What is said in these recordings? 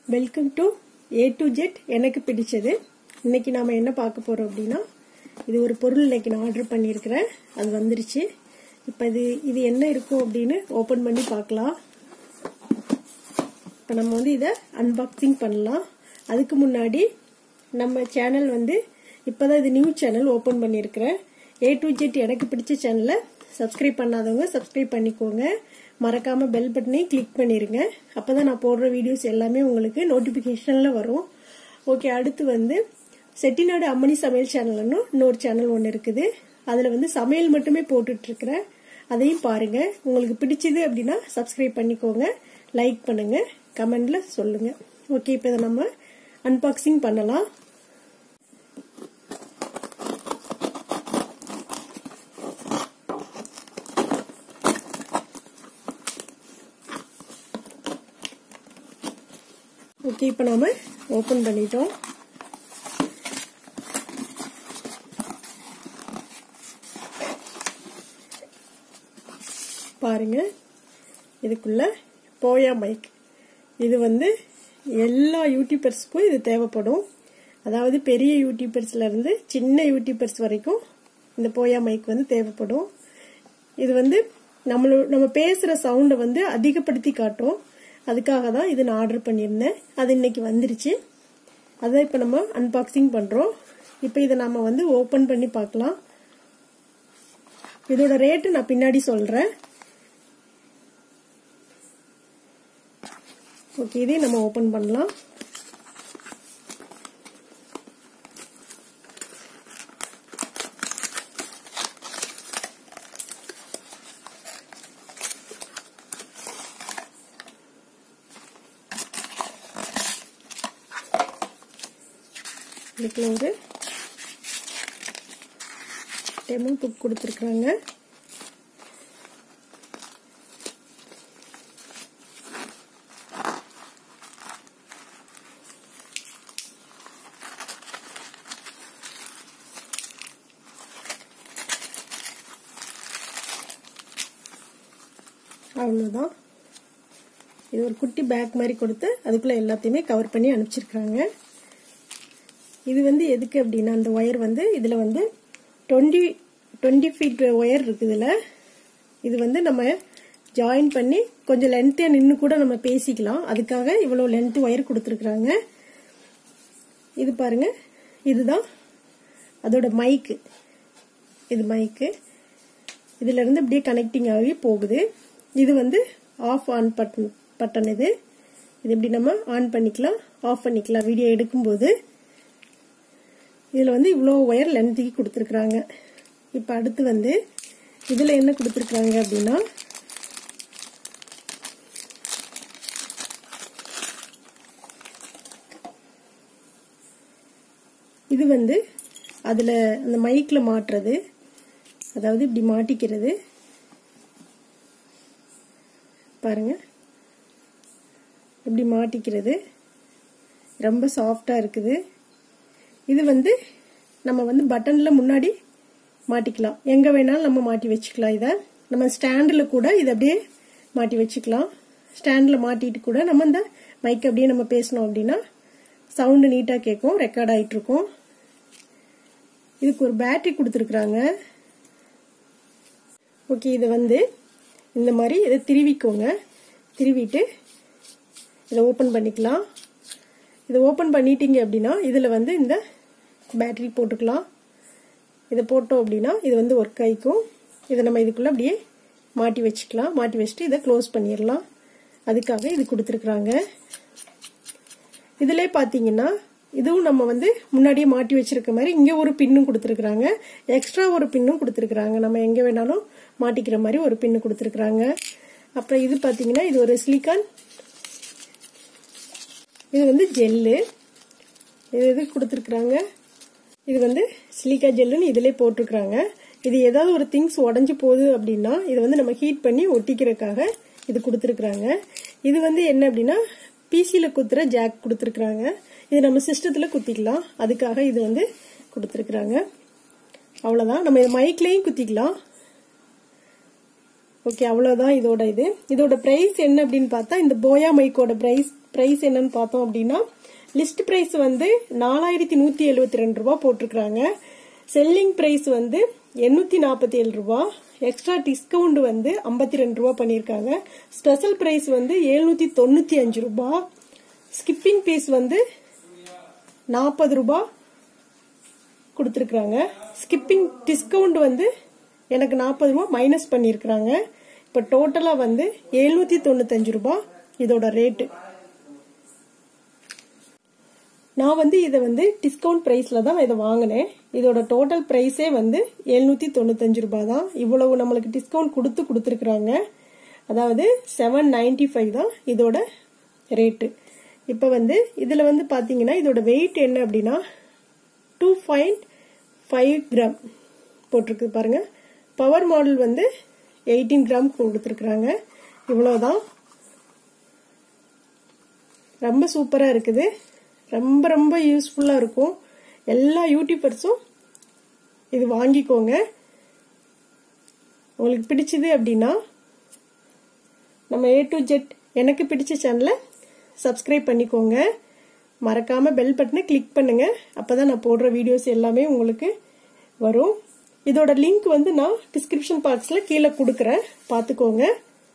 welcome to A to Z எனக்கு பிடிச்சது இன்னைக்கு நாம என்ன பார்க்க போறோம் அப்படின்னா இது ஒரு பொருள் இன்னைக்கு நான் ஆர்டர் பண்ணியிருக்கிறேன் அது வந்துருச்சு இப்போ இது இது என்ன இருக்கும் அப்படின்னு ஓப்பன் பண்ணி பார்க்கலாம் இப்போ நம்ம வந்து இதை அன்பாக்சிங் பண்ணலாம் அதுக்கு முன்னாடி நம்ம சேனல் வந்து இப்போதான் இது நியூ சேனல் ஓப்பன் பண்ணியிருக்கிறேன் ஏ டு ஜெட் எனக்கு பிடிச்ச சேனலை சப்ஸ்கிரைப் பண்ணாதவங்க சப்ஸ்கிரைப் பண்ணிக்கோங்க மறக்காம பெல் பட்டனையும் கிளிக் பண்ணிருங்க அப்பதான் நான் போடுற வீடியோஸ் எல்லாமே உங்களுக்கு நோட்டிபிகேஷன்ல வரும் ஓகே அடுத்து வந்து செட்டிநாடு அம்மணி சமையல் சேனல்னு இன்னொரு சேனல் ஒன்று இருக்குது அதில் வந்து சமையல் மட்டுமே போட்டுட்டு இருக்கிறேன் அதையும் பாருங்க உங்களுக்கு பிடிச்சது அப்படின்னா சப்ஸ்கிரைப் பண்ணிக்கோங்க லைக் பண்ணுங்க கமெண்ட்ல சொல்லுங்க ஓகே இப்போ இதை நம்ம அன்பாக்சிங் பண்ணலாம் ஓகே இப்போ நாம ஓப்பன் பண்ணிட்டோம் பாருங்க இதுக்குள்ள போயா மைக் இது வந்து எல்லா யூடியூபர்ஸ்க்கும் இது தேவைப்படும் அதாவது பெரிய யூடியூபர்ஸ்ல இருந்து சின்ன யூடியூபர்ஸ் வரைக்கும் இந்த போயா மைக் வந்து தேவைப்படும் இது வந்து நம்மளோ நம்ம பேசுற சவுண்டை வந்து அதிகப்படுத்தி காட்டும் அதுக்காக தான் இது நான் ஆர்டர் பண்ணியிருந்தேன் அது இன்னைக்கு வந்துருச்சு அதை இப்போ நம்ம அன்பாக்சிங் பண்ணுறோம் இப்போ இதை நம்ம வந்து ஓப்பன் பண்ணி பார்க்கலாம் இதோட ரேட்டு நான் பின்னாடி சொல்கிறேன் ஓகே இதே நம்ம ஓப்பன் பண்ணலாம் இதுக்குள்ள ஒரு டெமோ புக் கொடுத்துருக்குறாங்க அவ்வளோதான் இது ஒரு குட்டி பேக் மாதிரி கொடுத்து அதுக்குள்ள எல்லாத்தையுமே கவர் பண்ணி அனுப்பிச்சிருக்காங்க இது வந்து எதுக்கு அப்படின்னா அந்த ஒயர் வந்து இதில் வந்து டுவெண்ட்டி டுவெண்ட்டி ஃபீட் ஒயர் இருக்குது இதில் இது வந்து நம்ம ஜாயின் பண்ணி கொஞ்சம் லென்த்தியாக நின்று கூட நம்ம பேசிக்கலாம் அதுக்காக இவ்வளோ லென்த் ஒயர் கொடுத்துருக்குறாங்க இது பாருங்க இதுதான் அதோட மைக்கு இது மைக்கு இதுல இருந்து அப்படியே கனெக்டிங் ஆகி போகுது இது வந்து ஆஃப் ஆன் பட்டன் பட்டன் இது இது இப்படி நம்ம ஆன் பண்ணிக்கலாம் ஆஃப் பண்ணிக்கலாம் வீடியோ எடுக்கும்போது இதில் வந்து இவ்வளோ ஒயர் லென்த்துக்கு கொடுத்துருக்குறாங்க இப்போ அடுத்து வந்து இதில் என்ன கொடுத்துருக்குறாங்க அப்படின்னா இது வந்து அதில் அந்த மைக்கில் மாட்டுறது அதாவது இப்படி மாட்டிக்கிறது பாருங்க இப்படி மாட்டிக்கிறது ரொம்ப சாஃப்டாக இருக்குது இது வந்து நம்ம வந்து பட்டனில் முன்னாடி மாட்டிக்கலாம் எங்கே வேணாலும் நம்ம மாட்டி வச்சுக்கலாம் இதை நம்ம ஸ்டாண்டில் கூட இதை அப்படியே மாட்டி வச்சுக்கலாம் ஸ்டாண்டில் மாட்டிட்டு கூட நம்ம இந்த மைக் அப்படியே நம்ம பேசணும் அப்படின்னா சவுண்டு நீட்டாக கேட்கும் ரெக்கார்ட் ஆகிட்டு இருக்கும் இதுக்கு ஒரு பேட்டரி கொடுத்துருக்குறாங்க ஓகே இது வந்து இந்த மாதிரி இதை திருவிக்கோங்க திருவிட்டு இதை ஓப்பன் பண்ணிக்கலாம் இதை ஓப்பன் பண்ணிட்டீங்க அப்படின்னா இதில் வந்து இந்த பேட்டரி போட்டுக்கலாம் இதை போட்டோம் அப்படின்னா இது வந்து ஒர்க் ஆகிக்கும் இதை நம்ம இதுக்குள்ளே அப்படியே மாட்டி வச்சுக்கலாம் மாட்டி வச்சுட்டு இதை க்ளோஸ் பண்ணிடலாம் அதுக்காக இது கொடுத்துருக்குறாங்க இதிலே பார்த்தீங்கன்னா இதுவும் நம்ம வந்து முன்னாடியே மாட்டி வச்சிருக்க மாதிரி இங்கே ஒரு பின்னும் கொடுத்துருக்குறாங்க எக்ஸ்ட்ரா ஒரு பின்னும் கொடுத்துருக்குறாங்க நம்ம எங்கே வேணாலும் மாட்டிக்கிற மாதிரி ஒரு பின்னு கொடுத்துருக்குறாங்க அப்புறம் இது பார்த்தீங்கன்னா இது ஒரு சிலிக்கான் இது வந்து ஜெல்லு இது எது கொடுத்துருக்குறாங்க இது வந்து சிலிக்கா ஜெல்லுன்னு இதிலே போட்டிருக்கிறாங்க இது ஏதாவது ஒரு திங்ஸ் உடஞ்சி போகுது அப்படின்னா இதை வந்து நம்ம ஹீட் பண்ணி ஒட்டிக்கிறதுக்காக இது கொடுத்துருக்குறாங்க இது வந்து என்ன அப்படின்னா பிசியில் குத்துற ஜாக் கொடுத்துருக்குறாங்க இது நம்ம சிஸ்டத்தில் குத்திக்கலாம் அதுக்காக இது வந்து கொடுத்துருக்குறாங்க அவ்வளோதான் நம்ம மைக்லேயும் குத்திக்கலாம் ஓகே அவ்வளோதான் இதோட இது இதோட ப்ரைஸ் என்ன அப்படின்னு பார்த்தா இந்த போயா மைக்கோட ப்ரைஸ் ப்ரைஸ் என்னன்னு பார்த்தோம் அப்படின்னா லிஸ்ட் ப்ரைஸ் வந்து நாலாயிரத்தி நூற்றி எழுபத்தி ரெண்டு ரூபா போட்டிருக்கிறாங்க செல்லிங் ப்ரைஸ் வந்து எண்ணூற்றி நாற்பத்தி ஏழு ரூபா எக்ஸ்ட்ரா டிஸ்கவுண்ட் வந்து ஐம்பத்தி ரெண்டு ரூபா பண்ணியிருக்காங்க ஸ்பெஷல் ப்ரைஸ் வந்து எழுநூற்றி தொண்ணூற்றி அஞ்சு ரூபா ஸ்கிப்பிங் பீஸ் வந்து நாற்பது ரூபா கொடுத்துருக்குறாங்க ஸ்கிப்பிங் டிஸ்கவுண்ட் வந்து எனக்கு நாற்பது ரூபா மைனஸ் பண்ணியிருக்கிறாங்க இப்போ டோட்டலாக வந்து எழுநூற்றி தொண்ணூத்தஞ்சு ரூபா இதோட ரேட்டு நான் வந்து இதை வந்து டிஸ்கவுண்ட் ப்ரைஸில் தான் இதை வாங்கினேன் இதோட டோட்டல் ப்ரைஸே வந்து எழுநூற்றி தொண்ணூத்தஞ்சு ரூபாய் தான் இவ்வளவு நம்மளுக்கு டிஸ்கவுண்ட் கொடுத்து கொடுத்துருக்குறாங்க அதாவது செவன் நைன்டி ஃபைவ் தான் இதோட ரேட்டு இப்போ வந்து இதில் வந்து பார்த்தீங்கன்னா இதோட வெயிட் என்ன அப்படின்னா டூ பாயிண்ட் ஃபைவ் கிராம் போட்டிருக்கு பாருங்க பவர் மாடல் வந்து எயிட்டீன் கிராம் கொடுத்துருக்குறாங்க இவ்வளோதான் ரொம்ப சூப்பராக இருக்குது ரொம்ப ரொம்ப யூஸ்ஃபுல்லாக இருக்கும் எல்லா யூடியூபர்ஸும் இது வாங்கிக்கோங்க உங்களுக்கு பிடிச்சது அப்படின்னா நம்ம ஏ டு ஜெட் எனக்கு பிடிச்ச சேனலை சப்ஸ்கிரைப் பண்ணிக்கோங்க மறக்காம பெல் பட்டனை கிளிக் பண்ணுங்க அப்பதான் நான் போடுற வீடியோஸ் எல்லாமே உங்களுக்கு வரும் இதோட லிங்க் வந்து நான் டிஸ்கிரிப்ஷன் பாக்ஸ்ல கீழே கொடுக்குறேன் பார்த்துக்கோங்க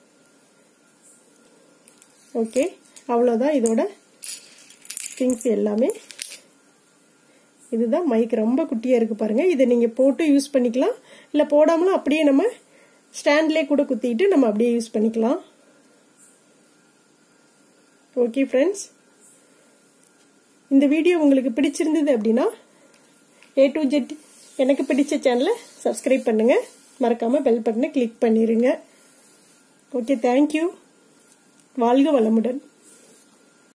ஓகே அவ்வளோதான் இதோட திங்ஸ் எல்லாமே இதுதான் மைக் ரொம்ப குட்டியாக இருக்குது பாருங்கள் இதை நீங்கள் போட்டு யூஸ் பண்ணிக்கலாம் இல்லை போடாமலும் அப்படியே நம்ம ஸ்டாண்ட்லேயே கூட குத்திட்டு நம்ம அப்படியே யூஸ் பண்ணிக்கலாம் ஓகே ஃப்ரெண்ட்ஸ் இந்த வீடியோ உங்களுக்கு பிடிச்சிருந்தது அப்படின்னா ஏ டு ஜெட் எனக்கு பிடிச்ச சேனலை சப்ஸ்கிரைப் பண்ணுங்கள் மறக்காமல் பெல் பட்டனை கிளிக் பண்ணிடுங்க ஓகே தேங்க்யூ வாழ்க வளமுடன்